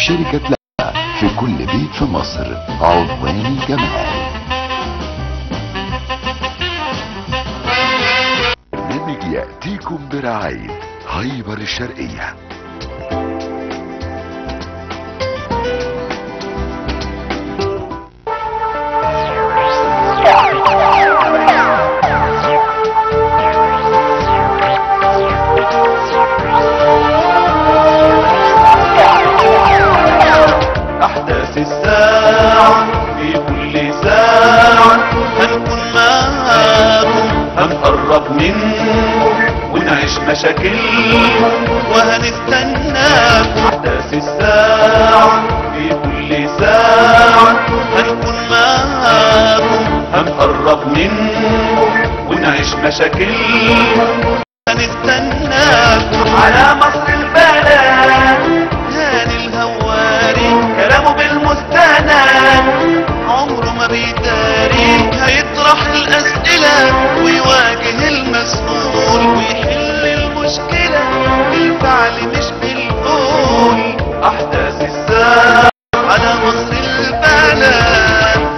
شركة لا في كل بيت في مصر عنوان الجمال برنامج يأتيكم برعاية هايبر الشرقية أحداث الساعة في كل ساعة هنكون معاكم هنقرب منكم ونعيش مشاكلكم وهنستناكم أحداث الساعة في كل ساعة هنكون معاكم هنقرب منكم ونعيش مشاكلكم هنستناكم على مصر البلد هاني الهواري كلامه بالمستند عمره ما بيداري هيطرح الأسئلة ويواجه المسؤول ويحل المشكلة بالفعل مش بالقول أحداث الساعة على مصر البلد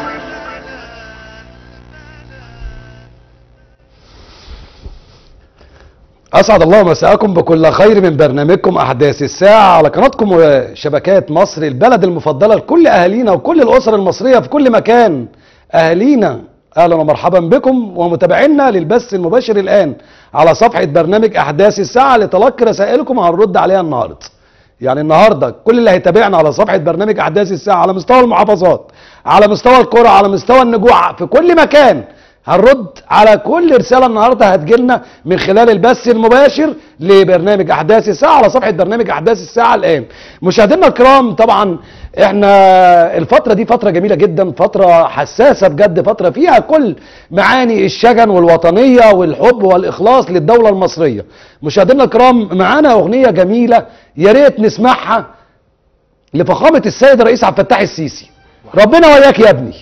اسعد الله مساءكم بكل خير من برنامجكم احداث الساعه على قناتكم وشبكات مصر البلد المفضله لكل اهالينا وكل الاسر المصريه في كل مكان اهالينا اهلا ومرحبا بكم ومتابعينا للبث المباشر الان على صفحه برنامج احداث الساعه لتلقي رسائلكم هنرد عليها النهارده يعني النهارده كل اللي هيتابعنا على صفحه برنامج احداث الساعه على مستوى المحافظات على مستوى القرى على مستوى النجوع في كل مكان هنرد على كل رساله النهارده هتجيلنا من خلال البث المباشر لبرنامج احداث الساعه على صفحه برنامج احداث الساعه الان مشاهدينا الكرام طبعا احنا الفتره دي فتره جميله جدا فتره حساسه بجد فتره فيها كل معاني الشجن والوطنيه والحب والاخلاص للدوله المصريه مشاهدينا الكرام معانا اغنيه جميله يا ريت نسمعها لفخامه السيد الرئيس عبد الفتاح السيسي ربنا وياك يا ابني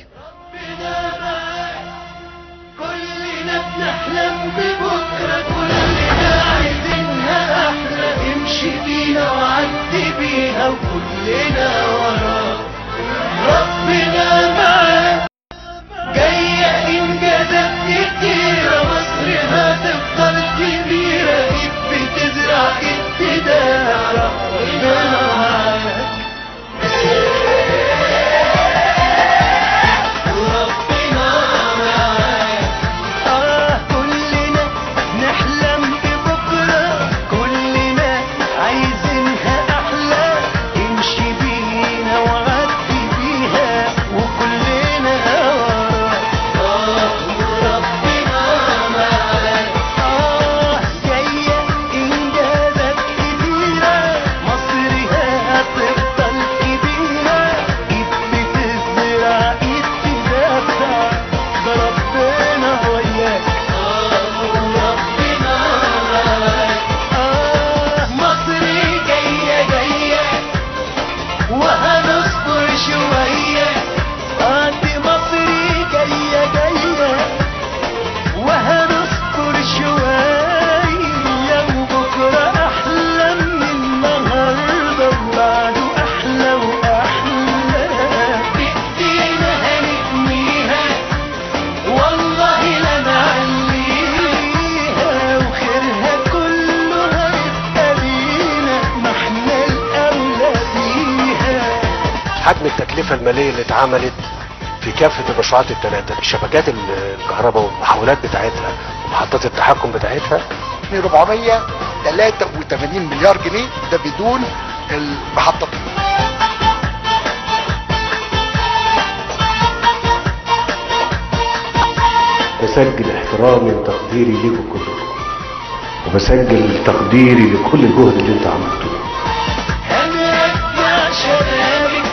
كلنا بنحلم ببكرة كلنا عايزينها أحلى امشي بيها وعدي بيها وكلنا وراك ربنا معاك جاية إنجازات كتيرة مصر هتفضل كبيرة إيد بتزرع إيد تدارع ربنا معاك وربنا معاك آه كلنا نحلم ببكرة كلنا عايزينها أحلى امشي بينا وعدي بيها وكلنا وراك آه وربنا معاك آه جاية إنجازات كتيرة مصر هتفضل كبيرة إيد بتزرع إيد تدافع ده ربنا وياك ربنا معاك آه مصر جاية جاية وهنصبر شوية آه دي مصر جاية جاية وهنصبر شوية وبكرة أحلى من النهاردة وبعده أحلى وأحلى بإيدينا هنبنيها والله لا نعليها وخيرها كله هيبقى لينا ما احنا الأولى بيها حجم التكلفة المالية اللي اتعملت في كافة المشروعات الثلاثة شبكات الكهرباء والمحولات بتاعتها ومحطات التحكم بتاعتها 483 مليار جنيه ده بدون المحطات بسجل احترامي وتقديري ليكم كلكم وبسجل تقديري لكل الجهد اللي انتوا عملتوه هنرجع شبابك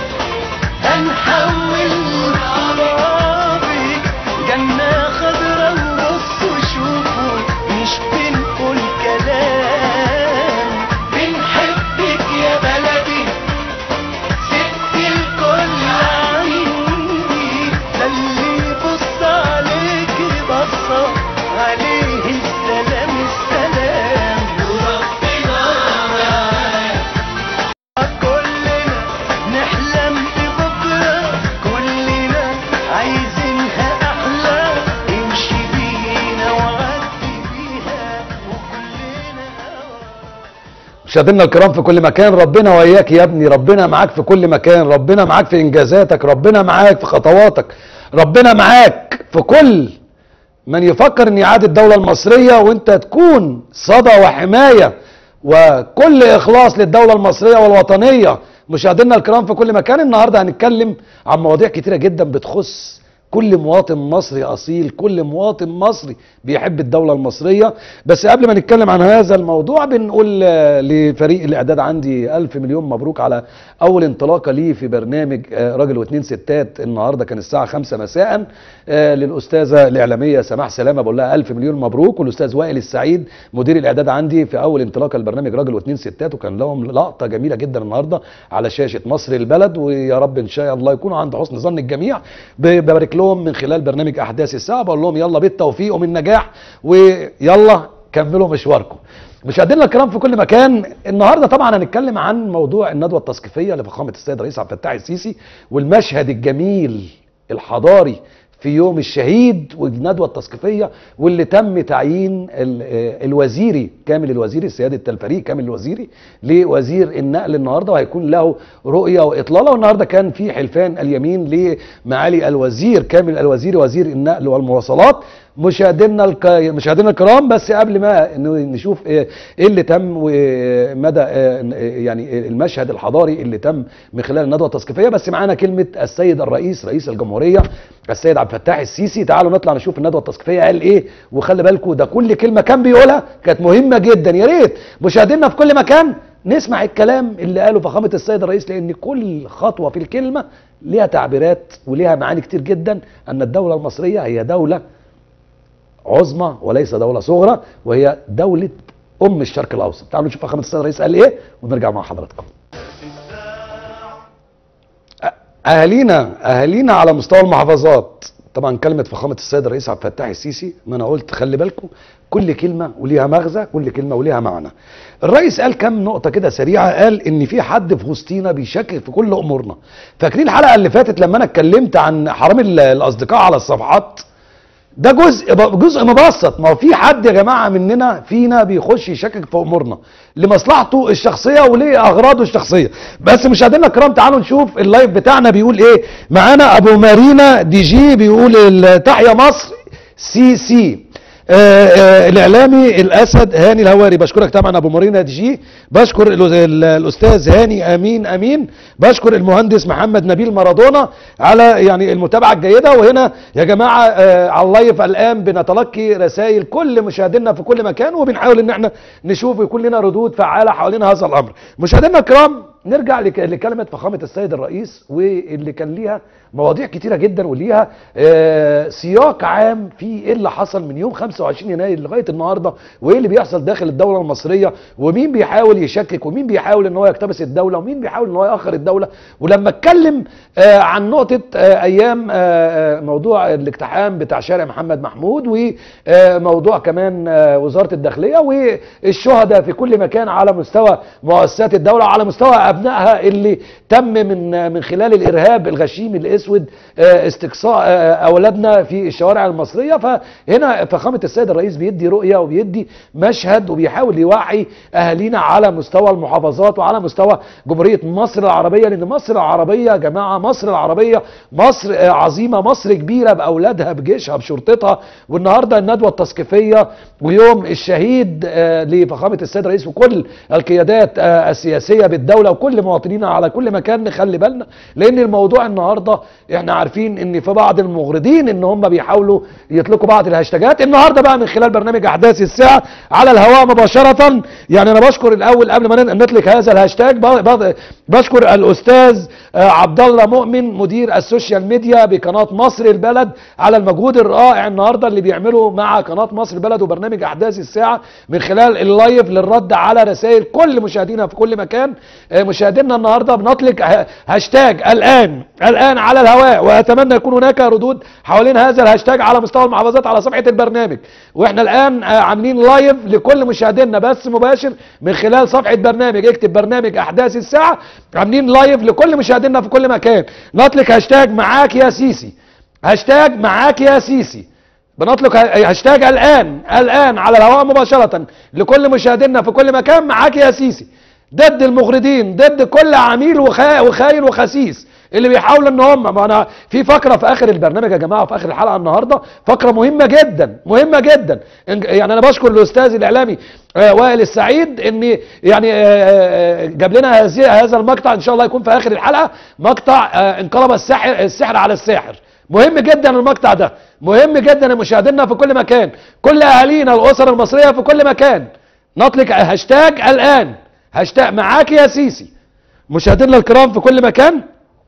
هنحول ترابك جنة خضرا وبصوا شوفوا مش بنقول كلام بنحبك يا بلدي ست الكل عندي ده اللي يبص عليك بصة عليه السلام السلام وربنا مشاهدينا الكرام في كل مكان ربنا وياك يا ابني ربنا معاك في كل مكان ربنا معاك في انجازاتك ربنا معاك في خطواتك ربنا معاك في كل من يفكر ان يعاد الدولة المصرية وانت تكون صدى وحماية وكل اخلاص للدولة المصرية والوطنية مشاهدينا الكرام في كل مكان النهاردة هنتكلم عن مواضيع كتيرة جدا بتخص كل مواطن مصري اصيل كل مواطن مصري بيحب الدوله المصريه بس قبل ما نتكلم عن هذا الموضوع بنقول آه، لفريق الاعداد عندي الف مليون مبروك على اول انطلاقه ليه في برنامج آه، راجل واثنين ستات النهارده كان الساعه 5 مساء آه، للاستاذه الاعلاميه سماح سلامه بقول لها الف مليون مبروك والاستاذ وائل السعيد مدير الاعداد عندي في اول انطلاقه لبرنامج راجل واثنين ستات وكان لهم لقطه جميله جدا النهارده على شاشه مصر البلد ويا رب ان شاء الله يكونوا عند حسن ظن الجميع ب- ببارك لهم من خلال برنامج احداث الساعه بقول لهم يلا بالتوفيق وبالنجاح ويلا كملوا مشواركم مشاهدينا الكرام في كل مكان النهارده طبعا هنتكلم عن موضوع الندوه التثقيفيه لفخامه السيد الرئيس عبد الفتاح السيسي والمشهد الجميل الحضاري في يوم الشهيد والندوه التثقيفيه واللي تم تعيين ال- آه الوزيري كامل الوزيري سياده الفريق كامل الوزيري لوزير النقل النهارده وهيكون له رؤيه واطلاله والنهارده كان في حلفان اليمين لمعالي الوزير كامل الوزيري وزير النقل والمواصلات مشاهدينا الك... مشاهدينا الكرام بس قبل ما ن- نشوف ايه إيه اللي تم ومدى آه، يعني المشهد الحضاري اللي تم من خلال الندوه التثقيفيه بس معانا كلمه السيد الرئيس رئيس الجمهوريه السيد عبد الفتاح السيسي تعالوا نطلع نشوف الندوه التثقيفيه قال ايه وخلي بالكم ده كل كلمه كان بيقولها كانت مهمه جدا يا ريت مشاهدينا في كل مكان نسمع الكلام اللي قاله فخامه السيد الرئيس لان كل خطوه في الكلمه ليها تعبيرات وليها معاني كتير جدا ان الدوله المصريه هي دوله عظمى وليس دولة صغرى وهي دولة أم الشرق الأوسط تعالوا نشوف فخامة السيد الرئيس قال إيه ونرجع مع حضراتكم أ- أهالينا أهالينا على مستوى المحافظات طبعا كلمة فخامة السيد الرئيس عبد الفتاح السيسي ما أنا قلت خلي بالكم كل كلمة وليها مغزى كل كلمة وليها معنى الرئيس قال كم نقطة كده سريعة قال إن في حد في وسطينا بيشكك في كل أمورنا فاكرين الحلقة اللي فاتت لما أنا اتكلمت عن حرام ال- الأصدقاء على الصفحات ده جزء جزء مبسط ما هو في حد يا جماعه مننا فينا بيخش يشكك في امورنا لمصلحته الشخصيه ولاغراضه الشخصيه بس مشاهدينا الكرام تعالوا نشوف اللايف بتاعنا بيقول ايه معانا ابو مارينا دي جي بيقول ال- تحيا مصر سي سي آه آه الاعلامي الاسد هاني الهواري بشكرك طبعا ابو مارينا دي جي بشكر ال- ال- الاستاذ هاني امين امين بشكر المهندس محمد نبيل مارادونا على يعني المتابعه الجيده وهنا يا جماعه آه على اللايف الان بنتلقي رسائل كل مشاهدينا في كل مكان وبنحاول ان احنا نشوف ويكون لنا ردود فعاله حوالين هذا الامر مشاهدينا الكرام نرجع لك- لكلمه فخامه السيد الرئيس واللي كان ليها مواضيع كتيره جدا وليها آه سياق عام في ايه اللي حصل من يوم 25 يناير لغايه النهارده وايه اللي بيحصل داخل الدوله المصريه ومين بيحاول يشكك ومين بيحاول ان هو يقتبس الدوله ومين بيحاول ان هو ياخر الدوله ولما اتكلم آه عن نقطه آه ايام آه آه، موضوع الاقتحام بتاع شارع محمد محمود وموضوع كمان آه وزاره الداخليه والشهداء في كل مكان على مستوى مؤسسات الدوله وعلى مستوى ابنائها اللي تم من من خلال الارهاب الغشيم الاسود آه، استقصاء آه، اولادنا في الشوارع المصريه فهنا فخامه السيد الرئيس بيدي رؤيه وبيدي مشهد وبيحاول يوعي اهالينا على مستوى المحافظات وعلى مستوى جمهوريه مصر العربيه لان مصر العربيه يا جماعه مصر العربيه مصر آه، عظيمه مصر كبيره باولادها بجيشها بشرطتها والنهارده الندوه التثقيفيه ويوم الشهيد آه، لفخامه السيد الرئيس وكل القيادات آه، السياسيه بالدوله وكل مواطنينا على كل مكان نخلي بالنا لان الموضوع النهارده احنا عارفين ان في بعض المغردين ان هم بيحاولوا يطلقوا بعض الهاشتاجات النهارده بقى من خلال برنامج احداث الساعه على الهواء مباشره يعني انا بشكر الاول قبل ما نطلق هذا الهاشتاج ب- ب- بشكر الاستاذ آه، عبد الله مؤمن مدير السوشيال ميديا بقناه مصر البلد على المجهود الرائع النهارده اللي بيعمله مع قناه مصر البلد وبرنامج احداث الساعه من خلال اللايف للرد على رسائل كل مشاهدينا في كل مكان آه، مشاهدينا النهارده بنطلق ه- هاشتاج الان الان على الهواء واتمنى يكون هناك ردود حوالين هذا الهاشتاج على مستوى المحافظات على صفحه البرنامج واحنا الان آه، عاملين لايف لكل مشاهدينا بس مباشر من خلال صفحه برنامج اكتب برنامج احداث الساعه عاملين لايف لكل مشاهدينا في كل مكان نطلق هاشتاج معاك يا سيسي هاشتاج معاك يا سيسي بنطلق ه- هاشتاج الان الان على الهواء مباشره لكل مشاهدينا في كل مكان معاك يا سيسي ضد المغردين ضد كل عميل وخا- وخاين وخسيس اللي بيحاولوا ان هم ما انا في فقره في اخر البرنامج يا جماعه في اخر الحلقه النهارده فقره مهمه جدا مهمه جدا إن- يعني انا بشكر الاستاذ الاعلامي آه، وائل السعيد ان يعني آه، آه، جاب لنا هذه هذا المقطع ان شاء الله يكون في اخر الحلقه مقطع آه، انقلب السحر السحر على الساحر مهم جدا المقطع ده مهم جدا لمشاهدينا في كل مكان كل اهالينا الاسر المصريه في كل مكان نطلق هاشتاج الان هاشتاج معاك يا سيسي مشاهدينا الكرام في كل مكان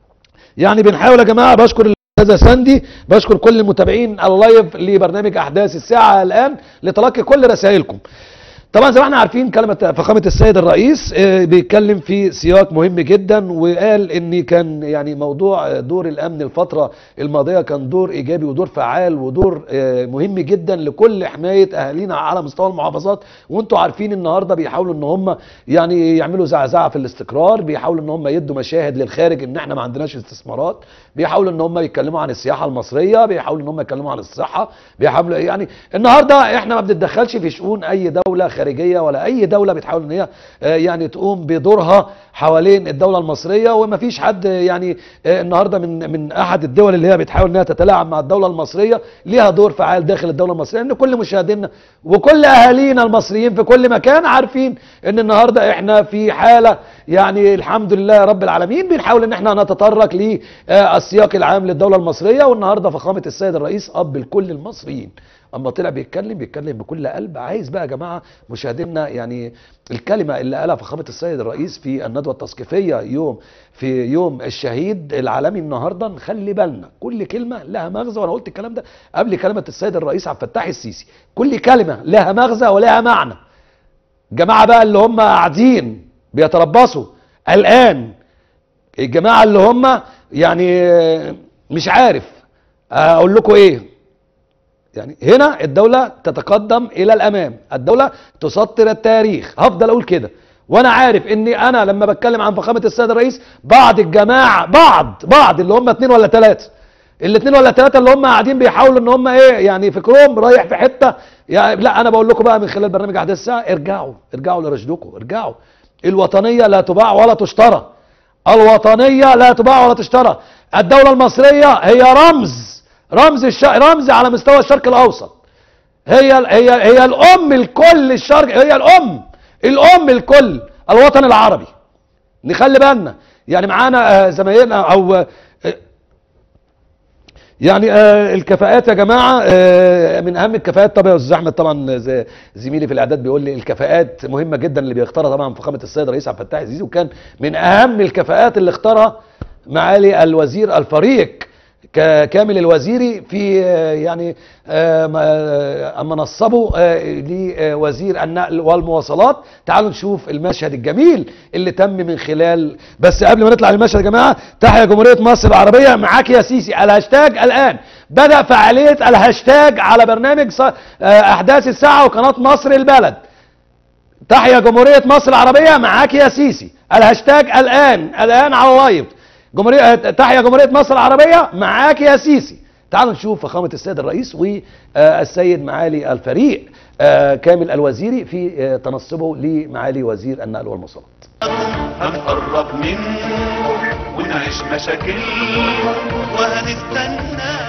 يعني بنحاول يا جماعه بشكر الاستاذه ساندي بشكر كل المتابعين اللايف لبرنامج احداث الساعه الان لتلقي كل رسائلكم طبعا زي ما احنا عارفين كلمة فخامة السيد الرئيس آه، بيتكلم في سياق مهم جدا وقال ان كان يعني موضوع آه، دور الامن الفترة الماضية كان دور ايجابي ودور فعال ودور آه، مهم جدا لكل حماية اهالينا على مستوى المحافظات وانتوا عارفين النهاردة بيحاولوا ان هم يعني يعملوا زعزعة في الاستقرار بيحاولوا ان هم يدوا مشاهد للخارج ان احنا ما عندناش استثمارات بيحاولوا ان هم يتكلموا عن السياحة المصرية بيحاولوا ان هم يتكلموا عن الصحة بيحاولوا يعني النهاردة احنا ما بنتدخلش في شؤون اي دولة خارجية ولا اي دولة بتحاول ان هي آه، يعني تقوم بدورها حوالين الدولة المصرية وما فيش حد يعني آه، النهاردة من من احد الدول اللي هي بتحاول انها تتلاعب مع الدولة المصرية ليها دور فعال داخل الدولة المصرية ان كل مشاهدينا وكل اهالينا المصريين في كل مكان عارفين ان النهاردة احنا في حالة يعني الحمد لله يا رب العالمين بنحاول ان احنا نتطرق للسياق العام للدولة المصرية والنهاردة فخامة السيد الرئيس اب لكل المصريين اما طلع بيتكلم بيتكلم بكل قلب عايز بقى يا جماعه مشاهدينا يعني الكلمه اللي قالها فخامه السيد الرئيس في الندوه التثقيفيه يوم في يوم الشهيد العالمي النهارده نخلي بالنا كل كلمه لها مغزى وانا قلت الكلام ده قبل كلمه السيد الرئيس عبد الفتاح السيسي كل كلمه لها مغزى ولها معنى الجماعه بقى اللي هم قاعدين بيتربصوا الان الجماعه اللي هم يعني مش عارف اقول لكم ايه يعني هنا الدولة تتقدم إلى الأمام الدولة تسطر التاريخ هفضل أقول كده وأنا عارف إني أنا لما بتكلم عن فخامة السيد الرئيس بعض الجماعة بعض بعض اللي هم اتنين ولا تلاتة الاثنين ولا الثلاثة اللي هم قاعدين بيحاولوا ان هم ايه يعني فكرهم رايح في حتة يعني لا انا بقول لكم بقى من خلال برنامج احداث الساعة ارجعوا ارجعوا لرشدكم ارجعوا الوطنية لا تباع ولا تشترى الوطنية لا تباع ولا تشترى الدولة المصرية هي رمز رمز الش... رمز على مستوى الشرق الاوسط هي هي هي الام الكل الشرق هي الام الام الكل الوطن العربي نخلي بالنا يعني معانا آه، زمايلنا او آه، يعني آه الكفاءات يا جماعه آه من اهم الكفاءات طبعا يا استاذ احمد طبعا زي- زميلي في الاعداد بيقول لي الكفاءات مهمه جدا اللي بيختارها طبعا فخامه السيد الرئيس عبد الفتاح السيسي وكان من اهم الكفاءات اللي اختارها معالي الوزير الفريق ك- كامل الوزيري في آه، يعني آه، م- آه، اما نصبه آه، لوزير النقل والمواصلات تعالوا نشوف المشهد الجميل اللي تم من خلال بس قبل ما نطلع المشهد يا جماعه تحيا جمهوريه مصر العربيه معاك يا سيسي الهاشتاج الان بدا فعاليه الهاشتاج على برنامج ص- آه، احداث الساعه وقناه مصر البلد تحيا جمهورية مصر العربية معاك يا سيسي الهاشتاج الآن الآن على لايف جمهورية آه، تحيا جمهورية مصر العربية معاك يا سيسي تعالوا نشوف فخامة السيد الرئيس والسيد معالي الفريق آه، كامل الوزيري في آه، تنصبه لمعالي وزير النقل والمواصلات هنقرب منكم ونعيش مشاكلكم وهنستنى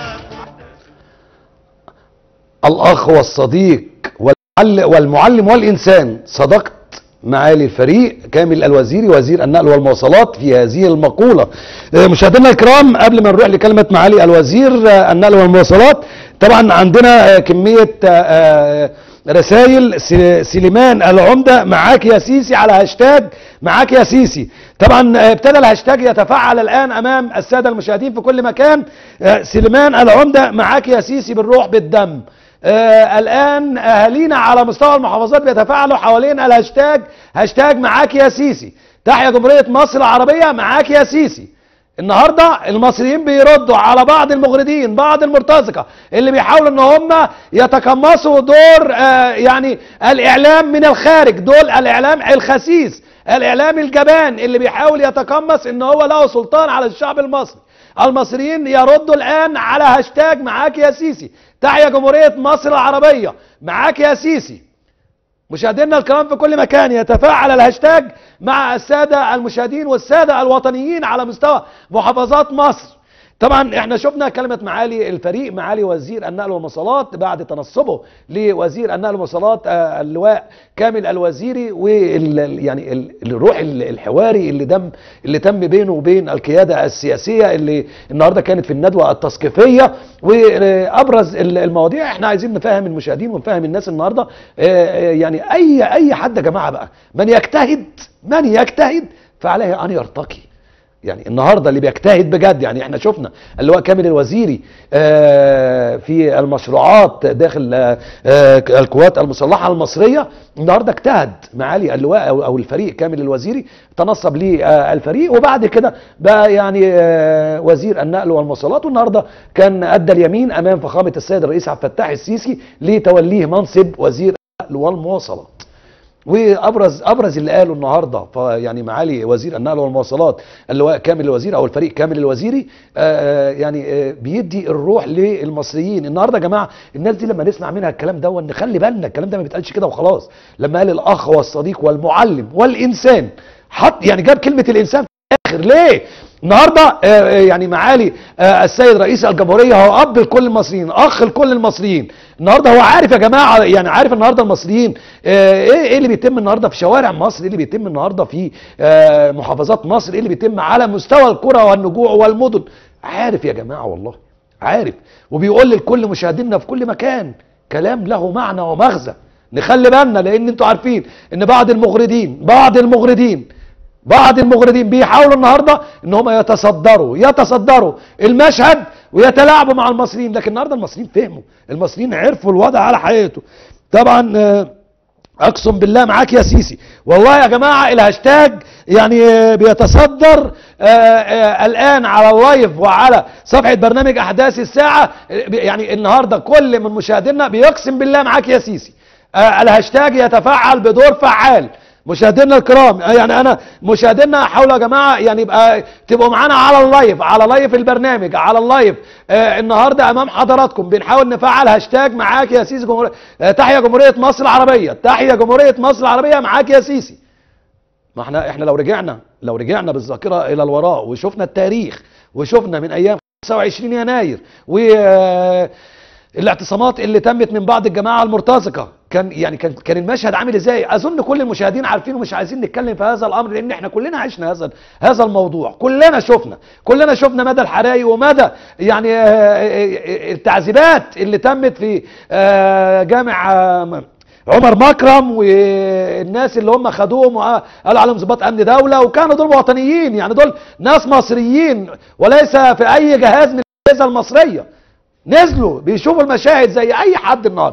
الأخ والصديق والمعل- والمعلم والإنسان صدقت معالي الفريق كامل الوزيري وزير النقل والمواصلات في هذه المقولة آه، مشاهدينا الكرام قبل ما نروح لكلمة معالي الوزير آه، النقل والمواصلات طبعا عندنا آه، كمية آه، رسائل سليمان العمدة معاك يا سيسي على هاشتاج معاك يا سيسي طبعا آه، ابتدى الهاشتاج يتفعل الآن أمام السادة المشاهدين في كل مكان آه، سليمان العمدة معاك يا سيسي بالروح بالدم آه الان اهالينا على مستوى المحافظات بيتفاعلوا حوالين الهاشتاج هاشتاج معاك يا سيسي تحيا جمهوريه مصر العربيه معاك يا سيسي النهارده المصريين بيردوا على بعض المغردين بعض المرتزقه اللي بيحاولوا ان هم يتقمصوا دور آه يعني الاعلام من الخارج دول الاعلام الخسيس الاعلام الجبان اللي بيحاول يتقمص ان هو له سلطان على الشعب المصري المصريين يردوا الان على هاشتاج معاك يا سيسي تحيا جمهورية مصر العربية معاك يا سيسي مشاهدينا الكرام في كل مكان يتفاعل الهاشتاج مع السادة المشاهدين والسادة الوطنيين على مستوى محافظات مصر طبعا احنا شفنا كلمة معالي الفريق معالي وزير النقل والمواصلات بعد تنصبه لوزير النقل والمواصلات آه، اللواء كامل الوزيري وال يعني ال- الروح ال- الحواري اللي دم اللي تم بينه وبين القيادة السياسية اللي النهارده كانت في الندوة التثقيفية وابرز ال- المواضيع احنا عايزين نفهم المشاهدين ونفهم الناس النهارده آه، آه، يعني اي اي حد يا جماعة بقى من يجتهد من يجتهد فعليه ان يرتقي يعني النهارده اللي بيجتهد بجد يعني احنا شفنا اللواء كامل الوزيري آه، في المشروعات داخل آه، آه، القوات المسلحه المصريه النهارده اجتهد معالي اللواء او أو الفريق كامل الوزيري تنصب للفريق وبعد كده بقى يعني آه، وزير النقل والمواصلات والنهارده كان ادى اليمين امام فخامه السيد الرئيس عبد الفتاح السيسي لتوليه منصب وزير النقل والمواصلات وابرز ابرز اللي قاله النهارده فيعني معالي وزير النقل والمواصلات اللواء كامل الوزير او الفريق كامل الوزيري آه، يعني آه، بيدي الروح للمصريين النهارده يا جماعه الناس دي لما نسمع منها الكلام ده نخلي بالنا الكلام ده ما بيتقالش كده وخلاص لما قال الاخ والصديق والمعلم والانسان حط يعني جاب كلمه الانسان في الاخر ليه النهارده آه، آه، يعني معالي آه، السيد رئيس الجمهوريه هو اب لكل المصريين اخ لكل المصريين النهارده هو عارف يا جماعه يعني عارف النهارده المصريين آه، ايه ايه اللي بيتم النهارده في شوارع مصر ايه اللي بيتم النهارده في آه، محافظات مصر ايه اللي بيتم على مستوى القرى والنجوع والمدن عارف يا جماعه والله عارف وبيقول لكل مشاهدينا في كل مكان كلام له معنى ومغزى نخلي بالنا لان انتوا عارفين ان بعض المغردين بعض المغردين بعض المغردين بيحاولوا النهارده ان هم يتصدروا يتصدروا المشهد ويتلاعبوا مع المصريين لكن النهارده المصريين فهموا المصريين عرفوا الوضع على حقيقته طبعا آه، اقسم بالله معاك يا سيسي والله يا جماعه الهاشتاج يعني آه، بيتصدر آه، آه، الان على اللايف وعلى صفحه برنامج احداث الساعه آه، يعني النهارده كل من مشاهدينا بيقسم بالله معاك يا سيسي آه، الهاشتاج يتفعل بدور فعال مشاهدينا الكرام آه، يعني انا مشاهدينا حاولوا يا جماعه يعني يبقى تبقوا معانا على اللايف على لايف البرنامج على اللايف آه النهارده امام حضراتكم بنحاول نفعل هاشتاج معاك يا سيسي جمهورية آه تحيا جمهوريه مصر العربيه تحيا جمهوريه مصر العربيه معاك يا سيسي ما احنا احنا لو رجعنا لو رجعنا بالذاكره الى الوراء وشفنا التاريخ وشفنا من ايام 25 يناير و آه، الاعتصامات اللي تمت من بعض الجماعه المرتزقه كان يعني كان كان المشهد عامل ازاي اظن كل المشاهدين عارفين ومش عايزين نتكلم في هذا الامر لان احنا كلنا عشنا هذا هذا الموضوع كلنا شفنا كلنا شفنا مدى الحرايق ومدى يعني آه، آه، آه، التعذيبات اللي تمت في آه، جامع آه، عمر مكرم والناس اللي هم خدوهم وقالوا عليهم ضباط امن دوله وكانوا دول وطنيين يعني دول ناس مصريين وليس في اي جهاز من الاجهزه المصريه نزلوا بيشوفوا المشاهد زي اي حد النهارده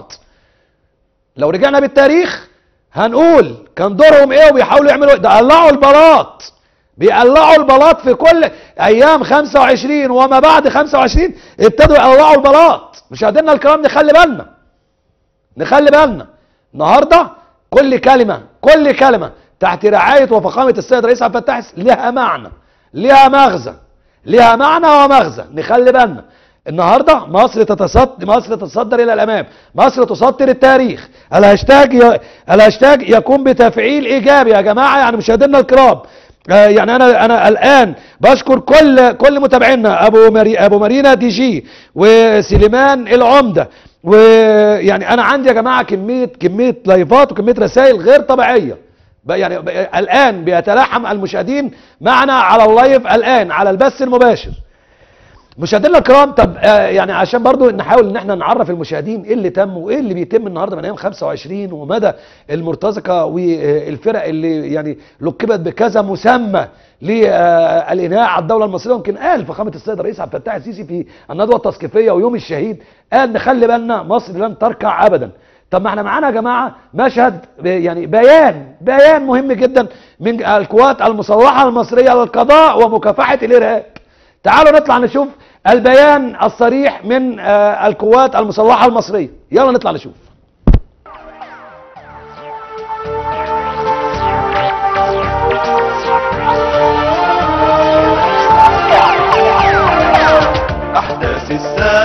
لو رجعنا بالتاريخ هنقول كان دورهم ايه وبيحاولوا يعملوا ايه ده قلعوا البلاط بيقلعوا البلاط في كل ايام 25 وما بعد 25 ابتدوا يقلعوا البلاط مشاهدينا الكرام نخلي بالنا نخلي بالنا النهارده كل كلمه كل كلمه تحت رعايه وفخامه السيد رئيس عبد الفتاح السيسي لها معنى لها مغزى لها معنى ومغزى نخلي بالنا النهارده مصر تتصدر مصر تتصدر الى الامام مصر تصدر التاريخ الهاشتاج ي... الهاشتاج يكون بتفعيل ايجابي يا جماعه يعني مشاهدينا الكرام آه يعني انا انا الان بشكر كل كل متابعينا ابو مري ابو مارينا دي جي وسليمان العمده ويعني انا عندي يا جماعه كميه كميه لايفات وكميه رسائل غير طبيعيه بقى يعني بقى الان بيتلاحم المشاهدين معنا على اللايف الان على البث المباشر مشاهدينا الكرام طب آه يعني عشان برضو نحاول ان احنا نعرف المشاهدين ايه اللي تم وايه اللي بيتم النهارده من ايام 25 ومدى المرتزقه والفرق اللي يعني لقبت بكذا مسمى للانهاء على الدوله المصريه يمكن قال فخامه السيد الرئيس عبد الفتاح السيسي في الندوه التثقيفيه ويوم الشهيد قال نخلي بالنا مصر لن تركع ابدا طب ما احنا معانا يا جماعه مشهد يعني بيان بيان مهم جدا من القوات المسلحه المصريه للقضاء ومكافحه الارهاب تعالوا نطلع نشوف البيان الصريح من آه، القوات المسلحة المصرية يلا نطلع نشوف أحداث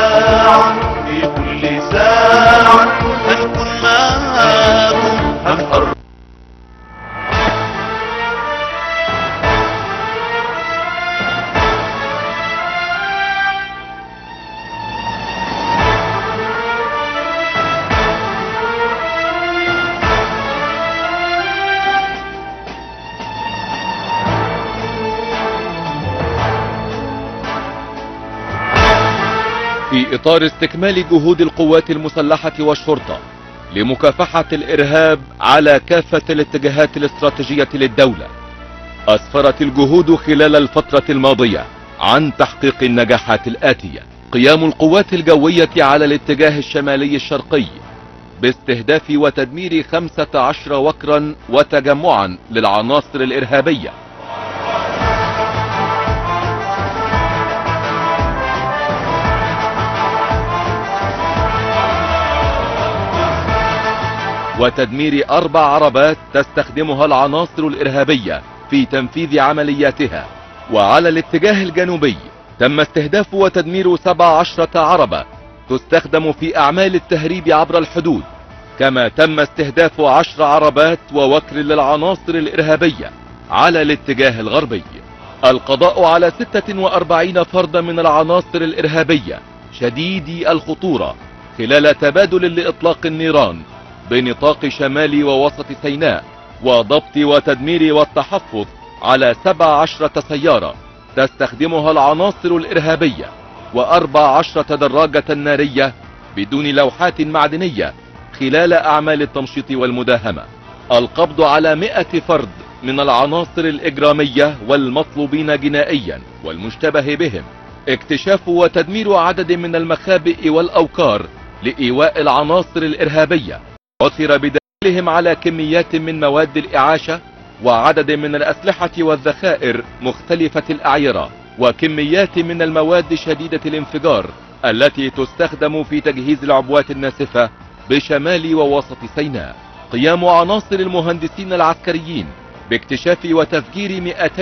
الساعة في كل ساعة هنكون معاكم هنقرب في إطار استكمال جهود القوات المسلحة والشرطة لمكافحة الإرهاب على كافة الاتجاهات الاستراتيجية للدولة أسفرت الجهود خلال الفترة الماضية عن تحقيق النجاحات الآتية قيام القوات الجوية على الاتجاه الشمالي الشرقي باستهداف وتدمير 15 وكرا وتجمعا للعناصر الإرهابية وتدمير أربع عربات تستخدمها العناصر الإرهابية في تنفيذ عملياتها وعلى الاتجاه الجنوبي تم استهداف وتدمير سبع عشرة عربة تستخدم في أعمال التهريب عبر الحدود كما تم استهداف عشر عربات ووكر للعناصر الإرهابية على الاتجاه الغربي القضاء على 46 فردا من العناصر الإرهابية شديدي الخطورة خلال تبادل لإطلاق النيران بنطاق شمال ووسط سيناء وضبط وتدمير والتحفظ على 17 سيارة تستخدمها العناصر الإرهابية وأربع عشرة دراجة نارية بدون لوحات معدنية خلال أعمال التمشيط والمداهمة القبض على مئة فرد من العناصر الإجرامية والمطلوبين جنائيا والمشتبه بهم اكتشاف وتدمير عدد من المخابئ والأوكار لإيواء العناصر الإرهابية عثر بدليلهم على كميات من مواد الإعاشة وعدد من الأسلحة والذخائر مختلفة الأعيرة وكميات من المواد شديدة الانفجار التي تستخدم في تجهيز العبوات الناسفة بشمال ووسط سيناء قيام عناصر المهندسين العسكريين باكتشاف وتفجير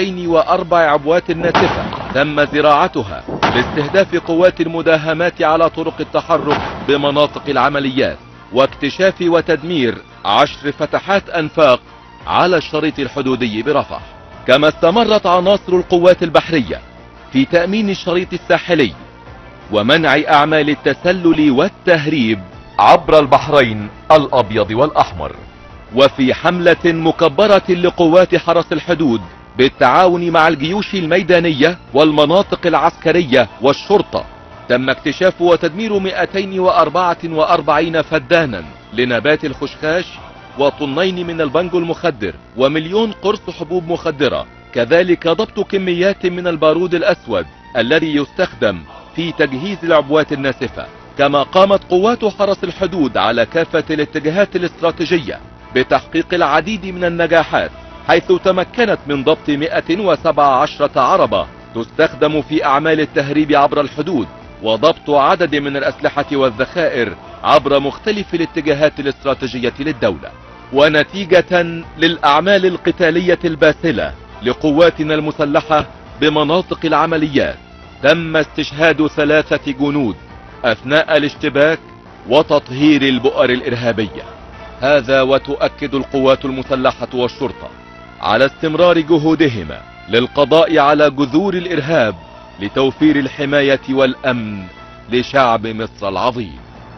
204 عبوات ناسفة تم زراعتها لاستهداف قوات المداهمات على طرق التحرك بمناطق العمليات واكتشاف وتدمير عشر فتحات أنفاق على الشريط الحدودي برفح كما استمرت عناصر القوات البحرية في تأمين الشريط الساحلي ومنع أعمال التسلل والتهريب عبر البحرين الأبيض والأحمر وفي حملة مكبرة لقوات حرس الحدود بالتعاون مع الجيوش الميدانية والمناطق العسكرية والشرطة تم اكتشاف وتدمير 244 فدانا لنبات الخشخاش وطنين من البنجو المخدر ومليون قرص حبوب مخدرة كذلك ضبط كميات من البارود الأسود الذي يستخدم في تجهيز العبوات الناسفة كما قامت قوات حرس الحدود على كافة الاتجاهات الاستراتيجية بتحقيق العديد من النجاحات حيث تمكنت من ضبط 117 عربة تستخدم في أعمال التهريب عبر الحدود وضبط عدد من الأسلحة والذخائر عبر مختلف الاتجاهات الاستراتيجية للدولة ونتيجة للأعمال القتالية الباسلة لقواتنا المسلحة بمناطق العمليات تم استشهاد ثلاثة جنود أثناء الاشتباك وتطهير البؤر الإرهابية هذا وتؤكد القوات المسلحة والشرطة على استمرار جهودهما للقضاء على جذور الإرهاب لتوفير الحماية والأمن لشعب مصر العظيم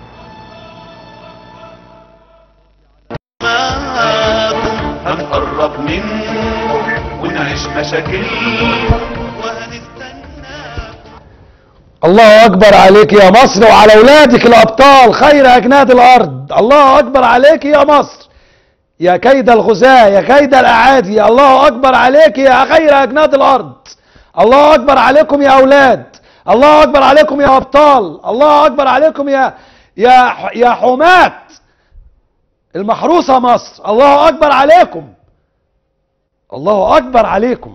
معاكم هنقرب منكم ونعيش مشاكلكم وهنستناكم الله اكبر عليك يا مصر وعلى اولادك الابطال خير اجناد الارض الله اكبر عليك يا مصر يا كيد الغزاة يا كيد الاعادي الله اكبر عليك يا خير اجناد الارض الله اكبر عليكم يا اولاد الله اكبر عليكم يا ابطال الله اكبر عليكم يا يا يا حماة المحروسة مصر الله اكبر عليكم الله اكبر عليكم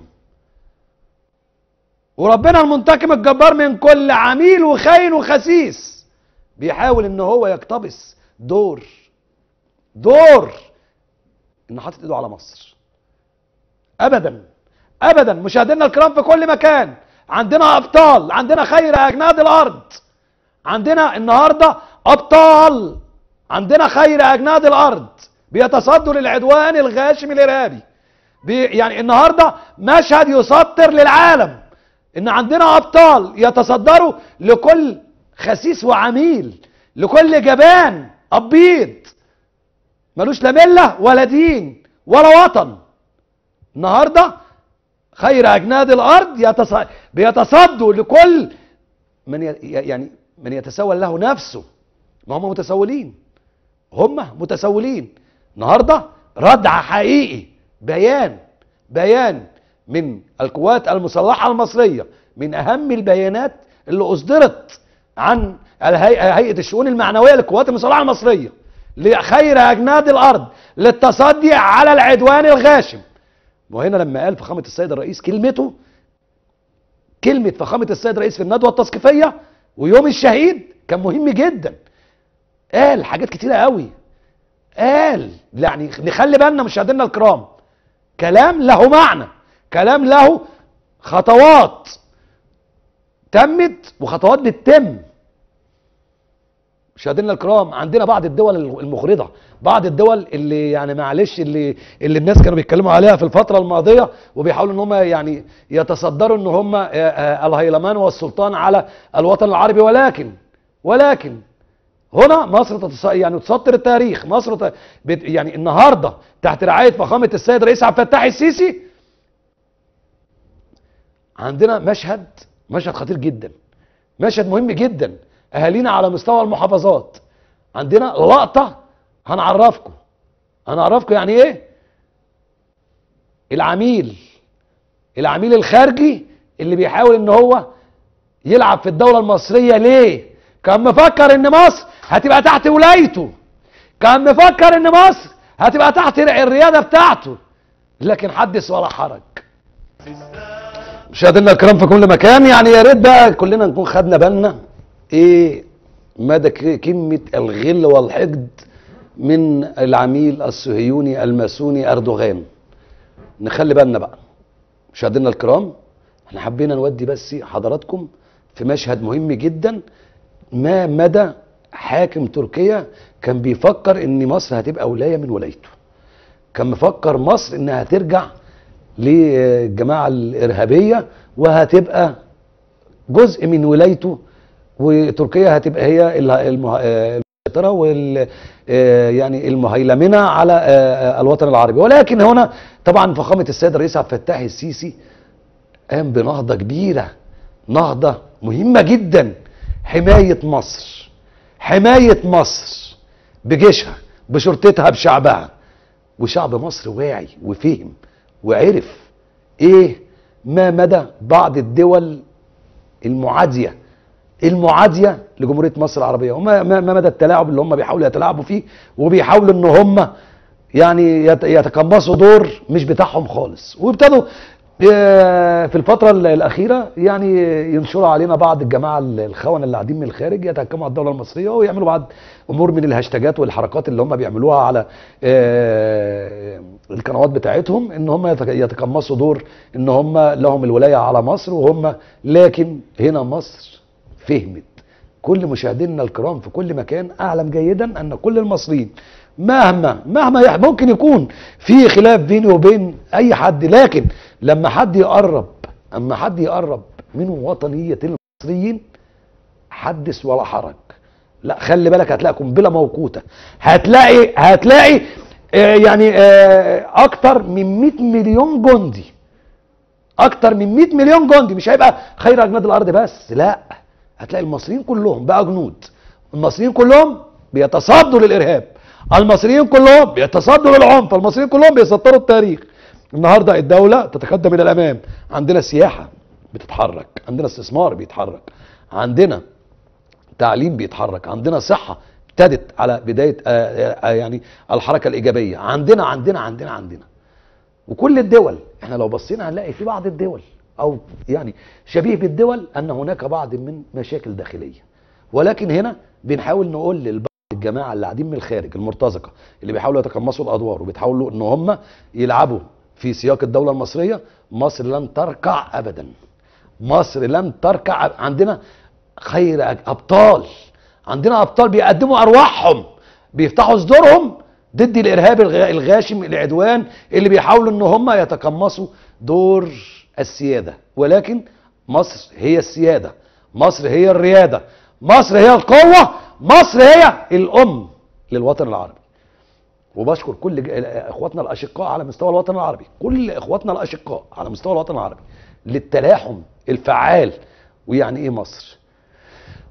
وربنا المنتقم الجبار من كل عميل وخاين وخسيس بيحاول ان هو يقتبس دور دور انه حاطط ايده على مصر ابدا ابدا مشاهدينا الكرام في كل مكان عندنا ابطال عندنا خير اجناد الارض عندنا النهارده ابطال عندنا خير اجناد الارض بيتصدوا للعدوان الغاشم الارهابي بي يعني النهارده مشهد يسطر للعالم ان عندنا ابطال يتصدروا لكل خسيس وعميل لكل جبان ابيض ملوش لا مله ولا دين ولا وطن النهارده خير اجناد الارض يتص... بيتصدوا لكل من ي... يعني من يتسول له نفسه ما هم متسولين هم متسولين النهارده ردع حقيقي بيان بيان من القوات المسلحه المصريه من اهم البيانات اللي اصدرت عن الهيئه هيئه الشؤون المعنويه للقوات المسلحه المصريه لخير اجناد الارض للتصدي على العدوان الغاشم وهنا لما قال فخامه السيد الرئيس كلمته كلمه فخامه السيد الرئيس في الندوه التثقيفيه ويوم الشهيد كان مهم جدا قال حاجات كتيره قوي قال يعني نخلي بالنا مشاهدينا الكرام كلام له معنى كلام له خطوات تمت وخطوات بتتم مشاهدينا الكرام عندنا بعض الدول المغرضه بعض الدول اللي يعني معلش اللي اللي الناس كانوا بيتكلموا عليها في الفتره الماضيه وبيحاولوا ان هم يعني يتصدروا ان هم آه، آه، الهيلمان والسلطان على الوطن العربي ولكن ولكن هنا مصر تتص... يعني تسطر التاريخ مصر ت... بت... يعني النهارده تحت رعايه فخامه السيد الرئيس عبد الفتاح السيسي عندنا مشهد مشهد خطير جدا مشهد مهم جدا اهالينا على مستوى المحافظات عندنا لقطه هنعرفكم هنعرفكم يعني ايه العميل العميل الخارجي اللي بيحاول ان هو يلعب في الدوله المصريه ليه كان مفكر ان مصر هتبقى تحت ولايته كان مفكر ان مصر هتبقى تحت الرياده بتاعته لكن حدث ولا حرج مشاهدينا الكرام في كل مكان يعني يا ريت بقى كلنا نكون خدنا بالنا ايه مدى ك- كلمه الغل والحقد من العميل الصهيوني الماسوني اردوغان نخلي بالنا بقى مشاهدينا الكرام احنا حبينا نودي بس حضراتكم في مشهد مهم جدا ما مدى حاكم تركيا كان بيفكر ان مصر هتبقى ولايه من ولايته كان مفكر مصر انها ترجع للجماعه الارهابيه وهتبقى جزء من ولايته وتركيا هتبقى هي ال- المه- آه، المسيطره وال آه، يعني المهيمنه على آه، آه، الوطن العربي ولكن هنا طبعا فخامه السيد الرئيس عبد الفتاح السيسي قام بنهضه كبيره نهضه مهمه جدا حمايه مصر حمايه مصر بجيشها بشرطتها بشعبها وشعب مصر واعي وفهم وعرف ايه ما مدى بعض الدول المعاديه المعاديه لجمهوريه مصر العربيه وما ما ما مدى التلاعب اللي هم بيحاولوا يتلاعبوا فيه وبيحاولوا ان هم يعني يت- يتقمصوا دور مش بتاعهم خالص وابتدوا آه، في الفترة ال- الأخيرة يعني ينشروا علينا بعض الجماعة ال- الخونة اللي قاعدين من الخارج يتهكموا على الدولة المصرية ويعملوا بعض أمور من الهاشتاجات والحركات اللي هم بيعملوها على آه، القنوات بتاعتهم إن هم يتك- يتقمصوا دور إن هم لهم الولاية على مصر وهم لكن هنا مصر فهمت كل مشاهدينا الكرام في كل مكان اعلم جيدا ان كل المصريين مهما مهما يح- ممكن يكون في خلاف بيني وبين اي حد لكن لما حد يقرب اما حد يقرب من وطنيه المصريين حدث ولا حرج لا خلي بالك هتلاقي قنبله موقوته هتلاقي هتلاقي آه، يعني آه، اكتر من 100 مليون جندي اكتر من 100 مليون جندي مش هيبقى خير اجناد الارض بس لا هتلاقي المصريين كلهم بقى جنود المصريين كلهم بيتصدوا للارهاب المصريين كلهم بيتصدوا للعنف المصريين كلهم بيسطروا التاريخ النهارده الدوله تتقدم الى الامام عندنا سياحه بتتحرك عندنا استثمار بيتحرك عندنا تعليم بيتحرك عندنا صحه ابتدت على بدايه آه، آه، يعني الحركه الايجابيه عندنا عندنا عندنا عندنا وكل الدول احنا لو بصينا هنلاقي في بعض الدول او يعني شبيه بالدول ان هناك بعض من مشاكل داخليه ولكن هنا بنحاول نقول للبعض الجماعه اللي قاعدين من الخارج المرتزقه اللي بيحاولوا يتقمصوا الادوار وبيحاولوا ان هم يلعبوا في سياق الدوله المصريه مصر لن تركع ابدا مصر لن تركع عندنا خير ابطال عندنا ابطال بيقدموا ارواحهم بيفتحوا صدورهم ضد الارهاب الغ- الغاشم العدوان اللي بيحاولوا ان هم يتقمصوا دور السياده ولكن مصر هي السياده مصر هي الرياده مصر هي القوه مصر هي الام للوطن العربي وبشكر كل ج- اخواتنا الاشقاء على مستوى الوطن العربي كل اخواتنا الاشقاء على مستوى الوطن العربي للتلاحم الفعال ويعني ايه مصر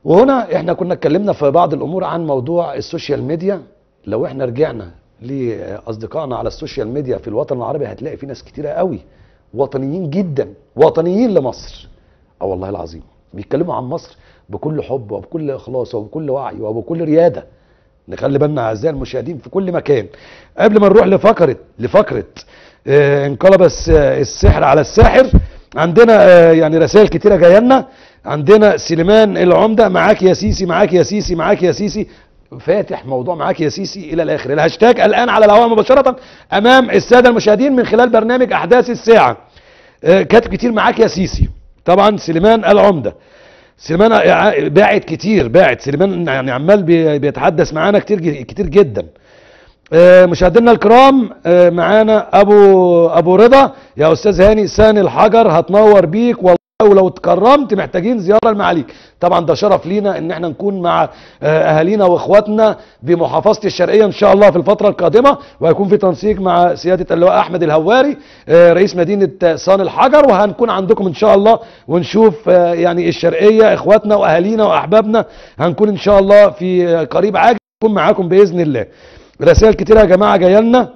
وهنا احنا كنا اتكلمنا في بعض الامور عن موضوع السوشيال ميديا لو احنا رجعنا لاصدقائنا على السوشيال ميديا في الوطن العربي هتلاقي في ناس كتيره قوي وطنيين جدا وطنيين لمصر اه والله العظيم بيتكلموا عن مصر بكل حب وبكل اخلاص وبكل وعي وبكل رياده نخلي بالنا اعزائي المشاهدين في كل مكان قبل ما نروح لفقره لفقره آه انقلب الس- السحر على الساحر عندنا آه يعني رسائل كتيره جايه لنا عندنا سليمان العمده معاك يا سيسي معاك يا سيسي معاك يا سيسي فاتح موضوع معاك يا سيسي الى الاخر الهاشتاج الان على الهواء مباشره امام الساده المشاهدين من خلال برنامج احداث الساعه آه، كاتب كتير معاك يا سيسي طبعا سليمان العمده سليمان ع- باعت كتير باعت سليمان يعني عمال بي- بيتحدث معانا كتير ج- كتير جدا آه، مشاهدينا الكرام آه، معانا ابو ابو رضا يا استاذ هاني سان الحجر هتنور بيك والله ولو اتكرمت محتاجين زياره لمعاليك طبعا ده شرف لينا ان احنا نكون مع آه، اهالينا واخواتنا بمحافظه الشرقيه ان شاء الله في الفتره القادمه وهيكون في تنسيق مع سياده اللواء احمد الهواري آه، رئيس مدينه آه، صان الحجر وهنكون عندكم ان شاء الله ونشوف آه، يعني الشرقيه اخواتنا واهالينا واحبابنا هنكون ان شاء الله في آه، قريب عاجل نكون معاكم باذن الله رسائل كتيره يا جماعه جايه لنا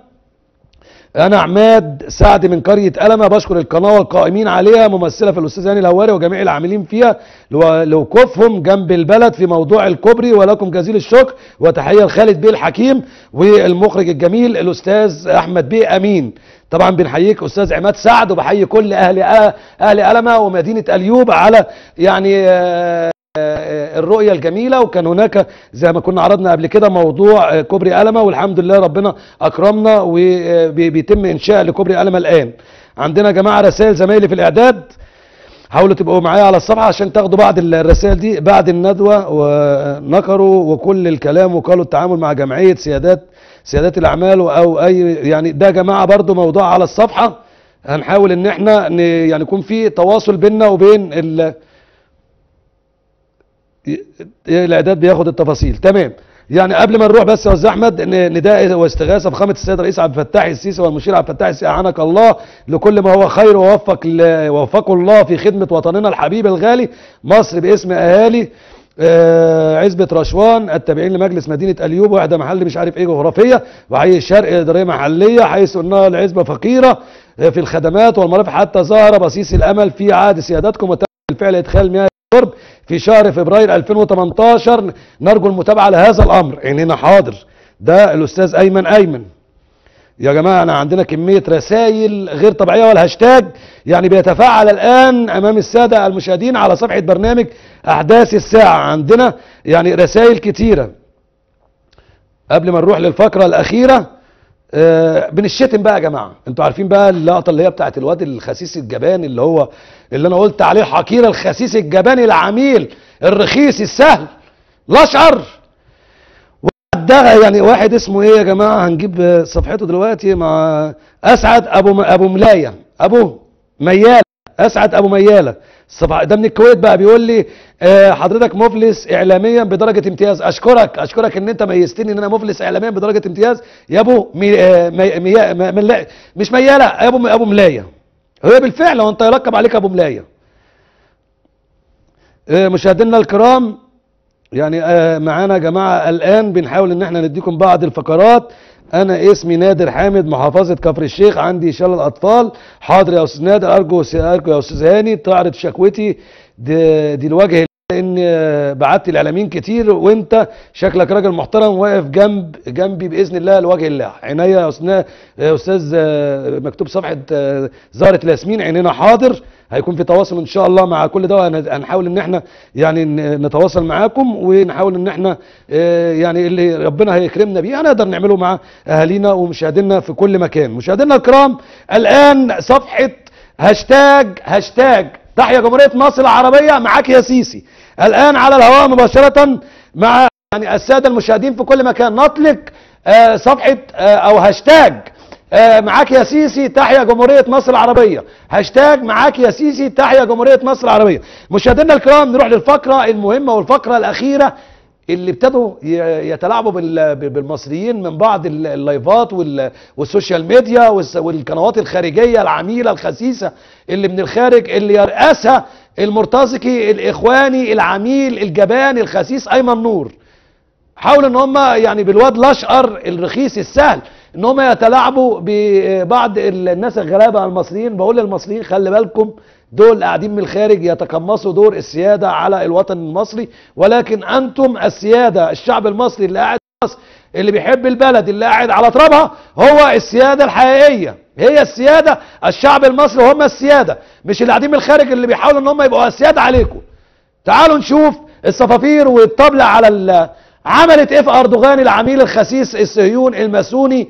انا عماد سعد من قريه قلمه بشكر القناه والقائمين عليها ممثله في الاستاذ هاني الهواري وجميع العاملين فيها لو- لوقوفهم جنب البلد في موضوع الكوبري ولكم جزيل الشكر وتحيه لخالد بيه الحكيم والمخرج الجميل الاستاذ احمد بيه امين طبعا بنحييك استاذ عماد سعد وبحيي كل اهل اهل قلمه ومدينه اليوب على يعني آه، آه، الرؤية الجميلة وكان هناك زي ما كنا عرضنا قبل كده موضوع آه، كوبري قلمة والحمد لله ربنا أكرمنا وبيتم إنشاء لكوبري قلمة الآن عندنا يا جماعة رسائل زمايلي في الإعداد حاولوا تبقوا معايا على الصفحة عشان تاخدوا بعض الرسائل دي بعد الندوة ونكروا وكل الكلام وقالوا التعامل مع جمعية سيادات سيادات الأعمال أو أي يعني ده يا جماعة برضو موضوع على الصفحة هنحاول ان احنا ن- يعني يكون في تواصل بيننا وبين ال الاعداد بياخد التفاصيل تمام يعني قبل ما نروح بس يا استاذ احمد ن- نداء واستغاثه بفخامه السيد الرئيس عبد الفتاح السيسي والمشير عبد الفتاح السيسي اعانك الله لكل ما هو خير ووفق ل- ووفقه الله في خدمه وطننا الحبيب الغالي مصر باسم اهالي آه، عزبة رشوان التابعين لمجلس مدينة اليوب واحدة محل مش عارف ايه جغرافية وحي الشرق ادارية محلية حيث انها العزبة فقيرة آه، في الخدمات والمرافق حتى ظهر بصيص الامل في عهد سيادتكم وتم بالفعل ادخال مياه الشرب في شهر فبراير 2018 نرجو المتابعة لهذا الامر عينينا حاضر ده الاستاذ ايمن ايمن يا جماعه انا عندنا كميه رسائل غير طبيعيه والهاشتاج يعني بيتفاعل الان امام الساده المشاهدين على صفحه برنامج احداث الساعه عندنا يعني رسائل كتيره قبل ما نروح للفقره الاخيره آه بنشتم بقى يا جماعه انتوا عارفين بقى اللقطه اللي هي بتاعت الواد الخسيس الجبان اللي هو اللي انا قلت عليه حقير الخسيس الجباني العميل الرخيص السهل الاشقر ده يعني واحد اسمه ايه يا جماعه هنجيب آه، صفحته دلوقتي مع اسعد ابو م- ابو ملايه ابو مياله اسعد ابو مياله الصفحة ده من الكويت بقى بيقول لي آه، حضرتك مفلس اعلاميا بدرجه امتياز اشكرك اشكرك ان انت ميزتني ان انا مفلس اعلاميا بدرجه امتياز يا ابو مي آه، مي مي م- ملا- مش مياله يا ابو ابو ملايه هو بالفعل هو انت يلقب عليك ابو ملايه آه، مشاهدينا الكرام يعني آه، معانا يا جماعه الان بنحاول ان احنا نديكم بعض الفقرات انا اسمي نادر حامد محافظه كفر الشيخ عندي شلل اطفال حاضر يا استاذ نادر ارجو ارجو يا استاذ هاني تعرض شكوتي دي, دي الوجه لان آه، بعت الاعلاميين كتير وانت شكلك راجل محترم واقف جنب جنبي باذن الله لوجه الله عينيا يا استاذ يا استاذ آه، مكتوب صفحه آه، زهره الياسمين عينينا حاضر هيكون في تواصل ان شاء الله مع كل ده وهن- هنحاول ان احنا يعني ن- نتواصل معاكم ونحاول ان احنا آه، يعني اللي ربنا هيكرمنا بيه هنقدر نعمله مع اهالينا ومشاهدينا في كل مكان مشاهدينا الكرام الان صفحه هاشتاج هاشتاج تحيا جمهوريه مصر العربيه معاك يا سيسي الان على الهواء مباشره مع يعني الساده المشاهدين في كل مكان نطلق آه، صفحه آه، او هاشتاج آه، معاك يا سيسي تحيا جمهورية مصر العربية هاشتاج معاك يا سيسي تحيا جمهورية مصر العربية مشاهدينا الكرام نروح للفقرة المهمة والفقرة الأخيرة اللي ابتدوا ي- يتلاعبوا بال- بالمصريين من بعض ال- اللايفات وال- والسوشيال ميديا والس- والقنوات الخارجية العميلة الخسيسة اللي من الخارج اللي يرأسها المرتزقي الاخواني العميل الجبان الخسيس ايمن نور حاولوا ان هم يعني بالواد الاشقر الرخيص السهل ان هم يتلاعبوا ببعض الناس الغلابه المصريين بقول للمصريين خلي بالكم دول قاعدين من الخارج يتقمصوا دور السياده على الوطن المصري ولكن انتم السياده الشعب المصري اللي قاعد في مصر اللي بيحب البلد اللي قاعد على ترابها هو السياده الحقيقيه هي السياده الشعب المصري هم السياده مش اللي قاعدين من الخارج اللي بيحاولوا ان هم يبقوا السياده عليكم تعالوا نشوف الصفافير والطبلة على ال- عملت ايه في اردوغان العميل الخسيس الصهيون الماسوني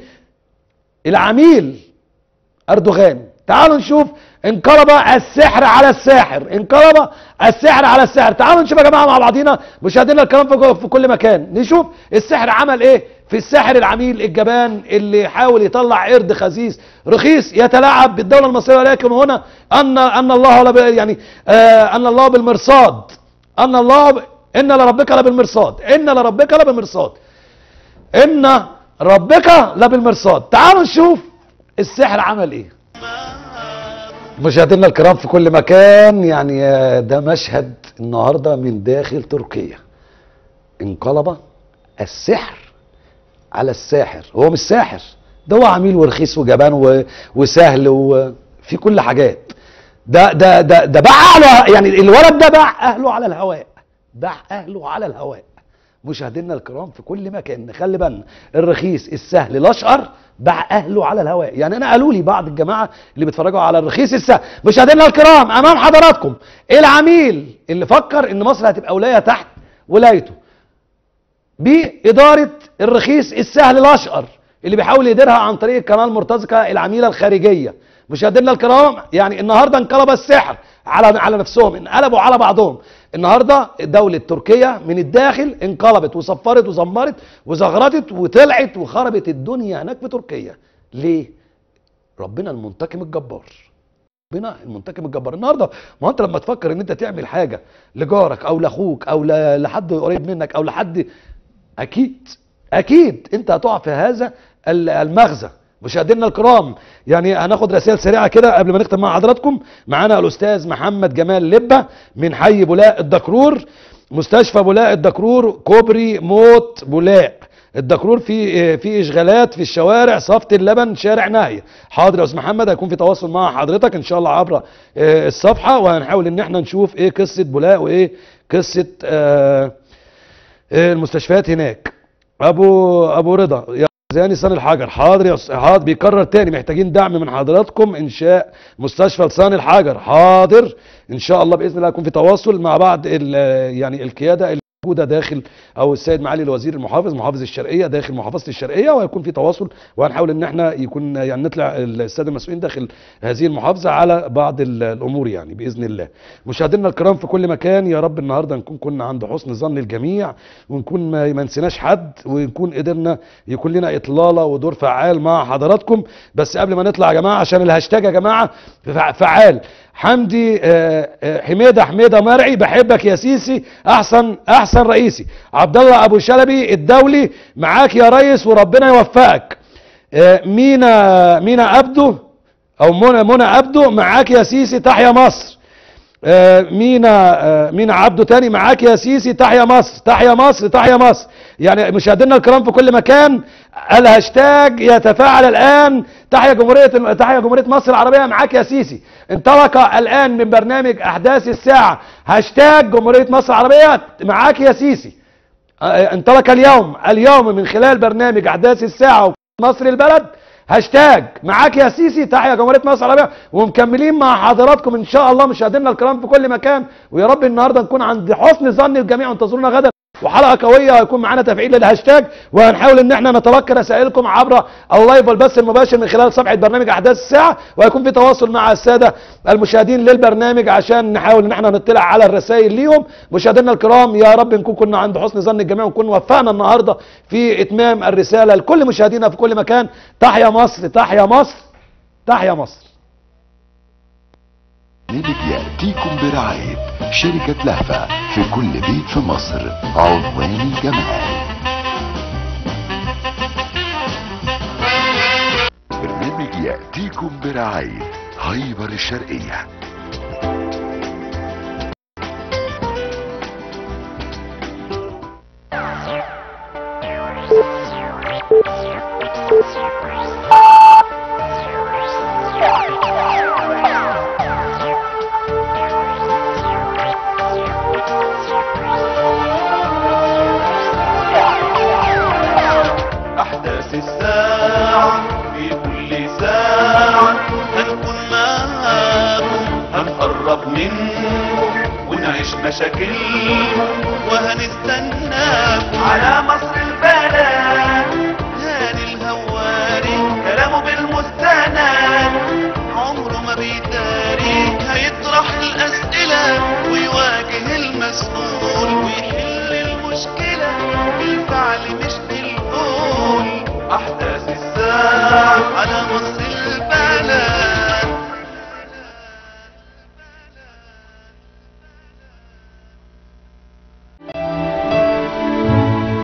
العميل اردوغان تعالوا نشوف انقلب السحر على الساحر انقلب السحر على الساحر تعالوا نشوف يا جماعه مع بعضينا مشاهدينا الكلام في في كل مكان نشوف السحر عمل ايه في الساحر العميل الجبان اللي حاول يطلع قرد خسيس رخيص يتلاعب بالدوله المصريه ولكن هنا ان ان الله لب يعني آه ان الله بالمرصاد ان الله ب... ان لربك لبالمرصاد ان لربك لبالمرصاد ان ربك لبالمرصاد تعالوا نشوف السحر عمل ايه مشاهدينا الكرام في كل مكان يعني آه، ده مشهد النهارده من داخل تركيا انقلب السحر على الساحر هو مش ساحر ده هو عميل ورخيص وجبان و- وسهل وفي كل حاجات ده ده ده ده باع اهله يعني الولد ده باع اهله على الهواء باع اهله على الهواء مشاهدينا الكرام في كل مكان نخلي بالنا الرخيص السهل الاشقر باع اهله على الهواء يعني انا قالوا لي بعض الجماعه اللي بيتفرجوا على الرخيص السهل مشاهدينا الكرام امام حضراتكم العميل اللي فكر ان مصر هتبقى ولايه تحت ولايته بإدارة الرخيص السهل الأشقر اللي بيحاول يديرها عن طريق القناة المرتزقة العميلة الخارجية مشاهدينا الكرام يعني النهاردة انقلب السحر على على نفسهم انقلبوا على بعضهم النهاردة دولة تركيا من الداخل انقلبت وصفرت وزمرت وزغرتت وطلعت وخربت الدنيا هناك في تركيا ليه؟ ربنا المنتقم الجبار ربنا المنتقم الجبار النهارده ما هو انت لما تفكر ان انت تعمل حاجه لجارك او لاخوك او ل- لحد قريب منك او لحد اكيد اكيد انت هتقع في هذا ال- المغزى مشاهدينا الكرام يعني هناخد رسائل سريعه كده قبل ما نختم مع حضراتكم معانا الاستاذ محمد جمال لبه من حي بولاق الدكرور مستشفى بولاق الدكرور كوبري موت بولاق الدكرور في في اشغالات في الشوارع صفة اللبن شارع ناهية حاضر يا استاذ محمد هيكون في تواصل مع حضرتك ان شاء الله عبر آه، الصفحه وهنحاول ان احنا نشوف ايه قصه بولاق وايه قصه آه آه، المستشفيات هناك ابو ابو رضا يا زاني صان الحجر حاضر يا أستاذ- حاضر بيكرر تاني محتاجين دعم من حضراتكم انشاء مستشفى لسان الحجر حاضر ان شاء الله باذن الله يكون في تواصل مع بعض ال- يعني القياده الموجوده داخل او السيد معالي الوزير المحافظ محافظ الشرقيه داخل محافظه الشرقيه وهيكون في تواصل وهنحاول ان احنا يكون يعني نطلع الساده المسؤولين داخل هذه المحافظه على بعض ال- الامور يعني باذن الله مشاهدينا الكرام في كل مكان يا رب النهارده نكون كنا عند حسن ظن الجميع ونكون ما ما نسيناش حد ونكون قدرنا يكون لنا اطلاله ودور فعال مع حضراتكم بس قبل ما نطلع يا جماعه عشان الهاشتاج يا جماعه فع- فعال حمدي آه، آه، حميده حميده مرعي بحبك يا سيسي احسن احسن رئيسي عبد الله ابو شلبي الدولي معاك يا ريس وربنا يوفقك آه، مينا مينا عبده او منى منى عبده معاك يا سيسي تحيا مصر آه، مينا آه، مينا عبده تاني معاك يا سيسي تحيا مصر تحيا مصر تحيا مصر يعني مشاهدينا الكرام في كل مكان الهاشتاج يتفاعل الان تحيا جمهوريه تحيا جمهوريه مصر العربيه معاك يا سيسي انطلق الان من برنامج احداث الساعه هاشتاج جمهوريه مصر العربيه معاك يا سيسي آه، انطلق اليوم اليوم من خلال برنامج احداث الساعه مصر البلد هاشتاج معاك يا سيسي تحيا جمهوريه مصر العربيه ومكملين مع حضراتكم ان شاء الله مشاهدينا الكرام في كل مكان ويا رب النهارده نكون عند حسن ظن الجميع وانتظرونا غدا وحلقه قويه هيكون معانا تفعيل للهاشتاج وهنحاول ان احنا نتلقى رسائلكم عبر اللايف والبث المباشر من خلال صفحه برنامج احداث الساعه وهيكون في تواصل مع الساده المشاهدين للبرنامج عشان نحاول ان احنا نطلع على الرسائل ليهم مشاهدينا الكرام يا رب نكون كنا عند حسن ظن الجميع ونكون وفقنا النهارده في اتمام الرساله لكل مشاهدينا في كل مكان تحيا مصر تحيا مصر تحيا مصر برنامج يأتيكم برعاية شركة لهفة في كل بيت في مصر عنوان الجمال برنامج يأتيكم برعاية هايبر الشرقية أحداث الساعة في كل ساعة هنكون معاكم هنقرب منكم ونعيش مشاكلكم وهنستناكم على مصر البلد هاني الهواري كلامه بالمستند عمره ما بيداري هيطرح الأسئلة ويواجه المسؤول ويحل المشكلة بالفعل مش بالقول أحداث الساعة